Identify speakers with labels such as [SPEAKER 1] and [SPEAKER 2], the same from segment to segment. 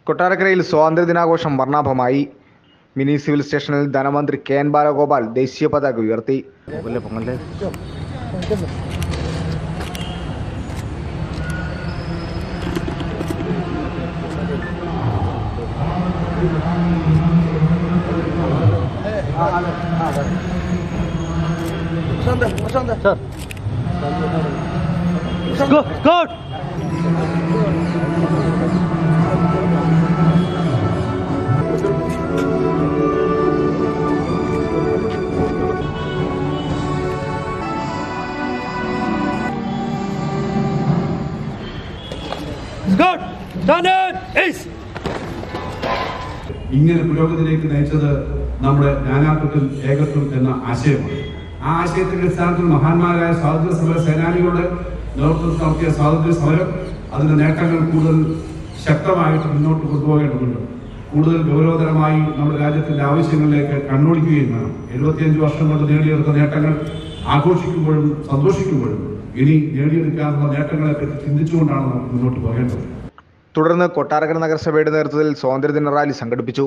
[SPEAKER 1] കൊട്ടാരക്കരയിൽ സ്വാതന്ത്ര്യദിനാഘോഷം വർണ്ണാഭമായി mini civil സ്റ്റേഷനിൽ ധനമന്ത്രി കെ എൻ ബാലഗോപാൽ ദേശീയ പതാക ഉയർത്തി
[SPEAKER 2] Good. Done it. Ace.
[SPEAKER 3] ഇങ്ങനെ പുരോഗതിയിലേക്ക് നയിച്ചത് നമ്മുടെ നാനാത്വത്തിൽ ഏകത്വം എന്ന ആശയമാണ് ആ ആശയത്തിന്റെ അടിസ്ഥാനത്തിൽ മഹാന്മാരായ സ്വാതന്ത്ര്യ സമര സേനാനികളുടെ നേതൃത്വത്തിൽ നടത്തിയ സ്വാതന്ത്ര്യ സമരം അതിന്റെ നേട്ടങ്ങൾ കൂടുതൽ ശക്തമായിട്ട് മുന്നോട്ട് കൊണ്ടുപോകേണ്ടതുണ്ട് കൂടുതൽ ഗൗരവതരമായി നമ്മുടെ രാജ്യത്തിന്റെ ആവശ്യങ്ങളിലേക്ക് കണ്ണോടിക്കുകയും വേണം എഴുപത്തിയഞ്ച് വർഷം കൊണ്ട് നേടിയെടുത്ത നേട്ടങ്ങൾ ആഘോഷിക്കുമ്പോഴും സന്തോഷിക്കുമ്പോഴും ഇനി നേടിയെടുക്കാനുള്ള നേട്ടങ്ങളെ പറ്റി ചിന്തിച്ചുകൊണ്ടാണ് നമുക്ക് മുന്നോട്ട് പോകേണ്ടത്
[SPEAKER 1] തുടർന്ന് കൊട്ടാരക്കര നഗരസഭയുടെ നേതൃത്വത്തിൽ സ്വാതന്ത്ര്യദിന റാലി സംഘടിപ്പിച്ചു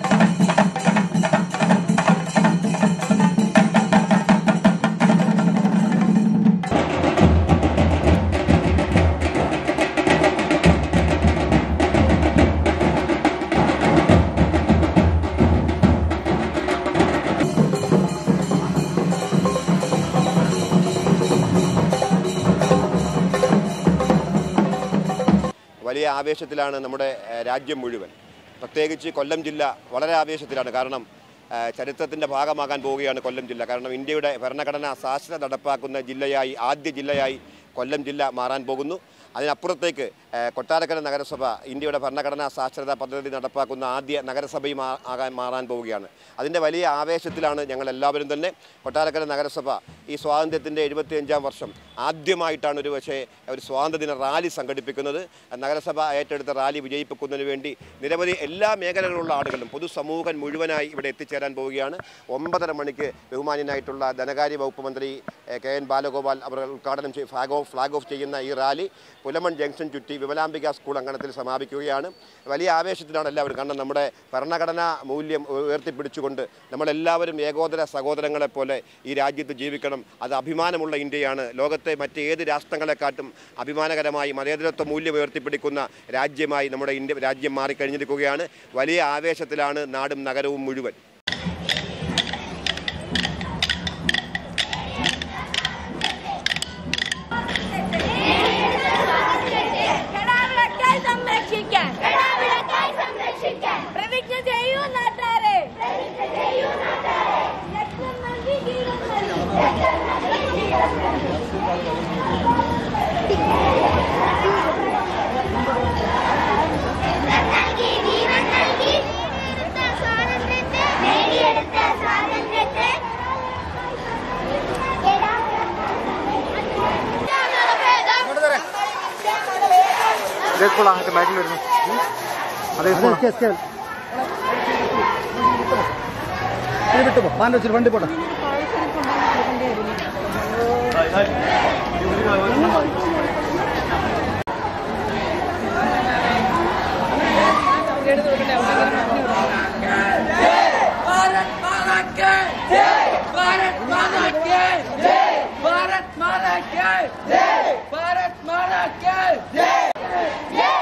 [SPEAKER 4] വലിയ ആവേശത്തിലാണ് നമ്മുടെ ഏഹ്, രാജ്യം മുഴുവൻ പ്രത്യേകിച്ച് കൊല്ലം ജില്ല വളരെ ആവേശത്തിലാണ് കാരണം ഏഹ്, ചരിത്രത്തിൻ്റെ ഭാഗമാകാൻ പോവുകയാണ് കൊല്ലം ജില്ല കാരണം ഇന്ത്യയുടെ ഭരണഘടന സാക്ഷരത നടപ്പാക്കുന്ന ജില്ലയായി ആദ്യ ജില്ലയായി കൊല്ലം ജില്ല മാറാൻ പോകുന്നു അതിനപ്പുറത്തേക്ക് ഏഹ്, കൊട്ടാരക്കര നഗരസഭ ഇന്ത്യയുടെ ഭരണഘടനാ സാക്ഷരതാ പദ്ധതി നടപ്പാക്കുന്ന ആദ്യ നഗരസഭയും ആ- ആകാൻ മാറാൻ പോവുകയാണ് അതിൻ്റെ വലിയ ആവേശത്തിലാണ് ഞങ്ങൾ എല്ലാവരും തന്നെ കൊട്ടാരക്കര നഗരസഭ ഈ സ്വാതന്ത്ര്യത്തിൻ്റെ എഴുപത്തിയഞ്ചാം വർഷം ആദ്യമായിട്ടാണ് ഒരു പക്ഷേ ഒരു സ്വാതന്ത്ര്യദിന റാലി സംഘടിപ്പിക്കുന്നത് നഗരസഭ ഏറ്റെടുത്ത റാലി വിജയിപ്പിക്കുന്നതിന് വേണ്ടി നിരവധി എല്ലാ മേഖലകളിലുള്ള ആളുകളും പൊതുസമൂഹം മുഴുവനായി ഇവിടെ എത്തിച്ചേരാൻ പോവുകയാണ് ഒമ്പതര മണിക്ക് ബഹുമാന്യനായിട്ടുള്ള ധനകാര്യ വകുപ്പ് മന്ത്രി എ, കെ എൻ ബാലഗോപാൽ അവർ ഉദ്ഘാടനം ചെയ്ത് ഫ്ലാഗ് ഓഫ് ഫ്ലാഗ് ഓഫ് ചെയ്യുന്ന ഈ റാലി പുലമൺ ജംഗ്ഷൻ ചുറ്റി വിമലാംബിക സ്കൂൾ അങ്കണത്തിൽ സമാപിക്കുകയാണ് വലിയ ആവേശത്തിലാണ് എല്ലാവരും കാരണം നമ്മുടെ ഭരണഘടനാ മൂല്യം ഉയർത്തിപ്പിടിച്ചുകൊണ്ട് നമ്മളെല്ലാവരും ഏകോദര സഹോദരങ്ങളെ പോലെ ഈ രാജ്യത്ത് ജീവിക്കണം അത് അഭിമാനമുള്ള ഇന്ത്യയാണ് ലോകത്തെ മറ്റ് ഏത് രാഷ്ട്രങ്ങളെക്കാട്ടും അഭിമാനകരമായി മതേതരത്വ മൂല്യം ഉയർത്തിപ്പിടിക്കുന്ന രാജ്യമായി നമ്മുടെ ഇന്ത്യ രാജ്യം മാറിക്കഴിഞ്ഞിരിക്കുകയാണ് വലിയ ആവേശത്തിലാണ് നാടും നഗരവും മുഴുവൻ
[SPEAKER 5] കടാവിളക്കായി സംരക്ഷിക്കാൻ കടാവിളക്കായി സംരക്ഷിക്കാൻ പ്രതിജ്ഞ ചെയ്യൂ നാട്ടാരെ പ്രതിജ്ഞ ചെയ്യൂ നാട്ടാരെ രക്തം നൽകി ജീവൻ നൽകി നേടിയെടുത്ത സ്വാതന്ത്ര്യത്തെ
[SPEAKER 6] വണ്ടി പോട്ടെ
[SPEAKER 7] भारत माता के जय भारत माता के जय भारत माता के जय भारत माता के जय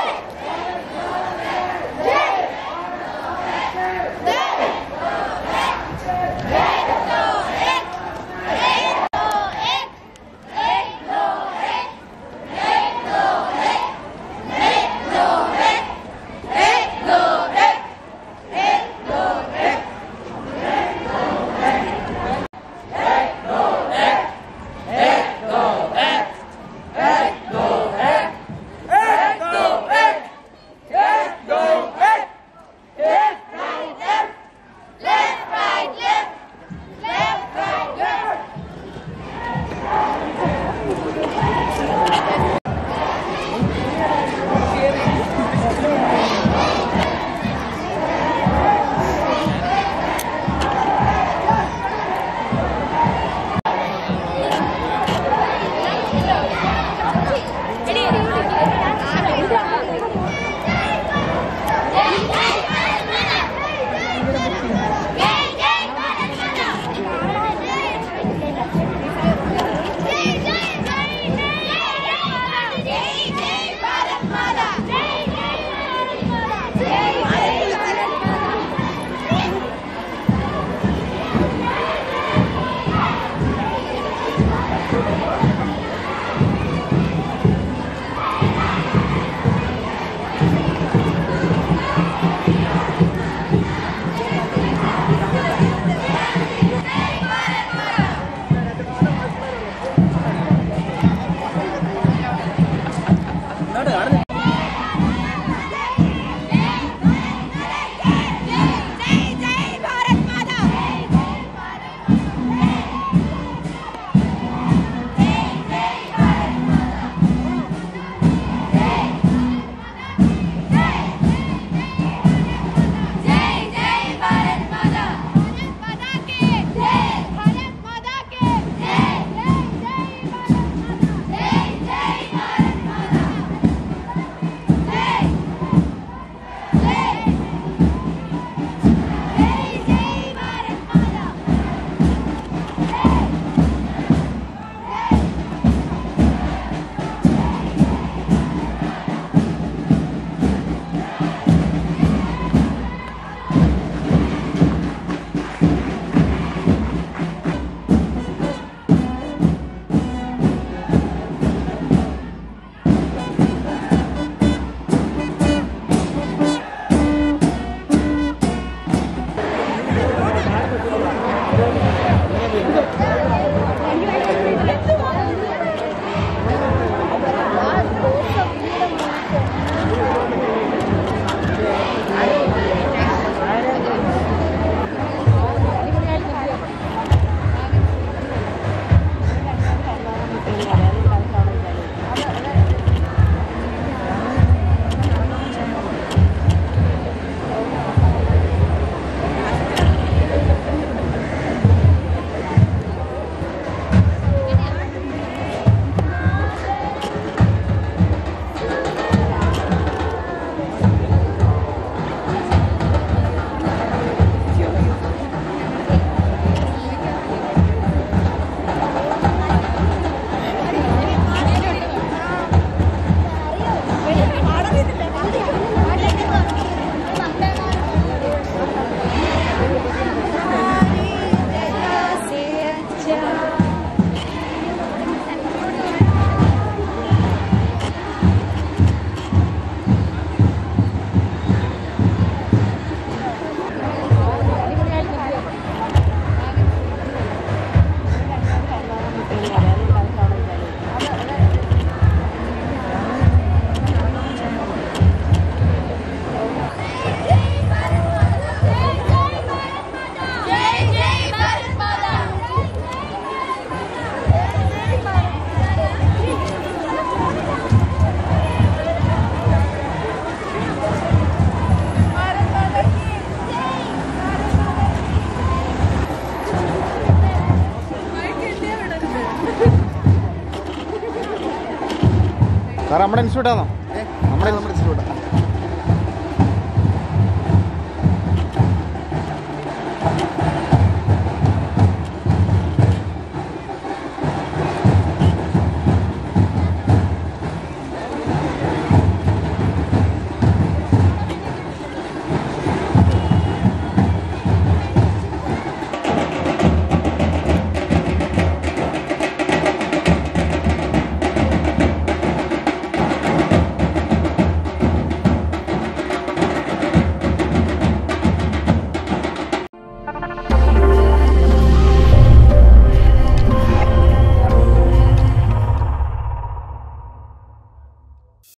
[SPEAKER 1] സാർ നമ്മുടെ ഇൻസ്റ്റിറ്റ്യൂട്ടാണോ നമ്മുടെ ഇൻസ്റ്റിറ്റ്യൂട്ട്